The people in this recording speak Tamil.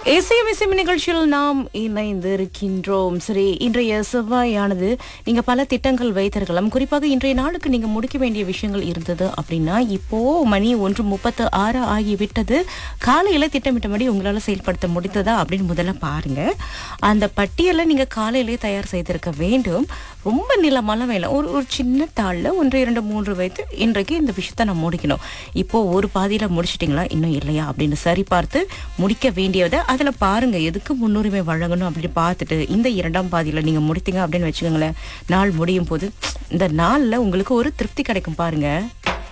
இசையும் இசையும் நிகழ்ச்சியில் நாம் இணைந்து இருக்கின்றோம் சரி இன்றைய செவ்வாயானது நீங்க பல திட்டங்கள் வைத்திருக்கலாம் குறிப்பாக இன்றைய நாளுக்கு நீங்க முடிக்க வேண்டிய விஷயங்கள் இருந்தது அப்படின்னா இப்போ மணி ஒன்று முப்பத்து ஆறு ஆகிவிட்டது காலையில திட்டமிட்டபடி உங்களால செயல்படுத்த முடித்ததா அப்படின்னு முதல்ல பாருங்க அந்த பட்டியலை நீங்க காலையிலேயே தயார் செய்திருக்க வேண்டும் ரொம்ப நிலமான வேலை ஒரு ஒரு சின்ன தாளில் ஒன்று இரண்டு மூன்று வைத்து இன்றைக்கு இந்த விஷயத்த நான் முடிக்கணும் இப்போ ஒரு பாதியில முடிச்சிட்டிங்களா இன்னும் இல்லையா அப்படின்னு சரி பார்த்து முடிக்க வேண்டியதை அதுல பாருங்க எதுக்கு முன்னுரிமை வழங்கணும் அப்படின்னு பார்த்துட்டு இந்த இரண்டாம் பாதியில நீங்க முடித்தீங்க அப்படின்னு வச்சுக்கோங்களேன் நாள் முடியும் போது இந்த நாள்ல உங்களுக்கு ஒரு திருப்தி கிடைக்கும் பாருங்க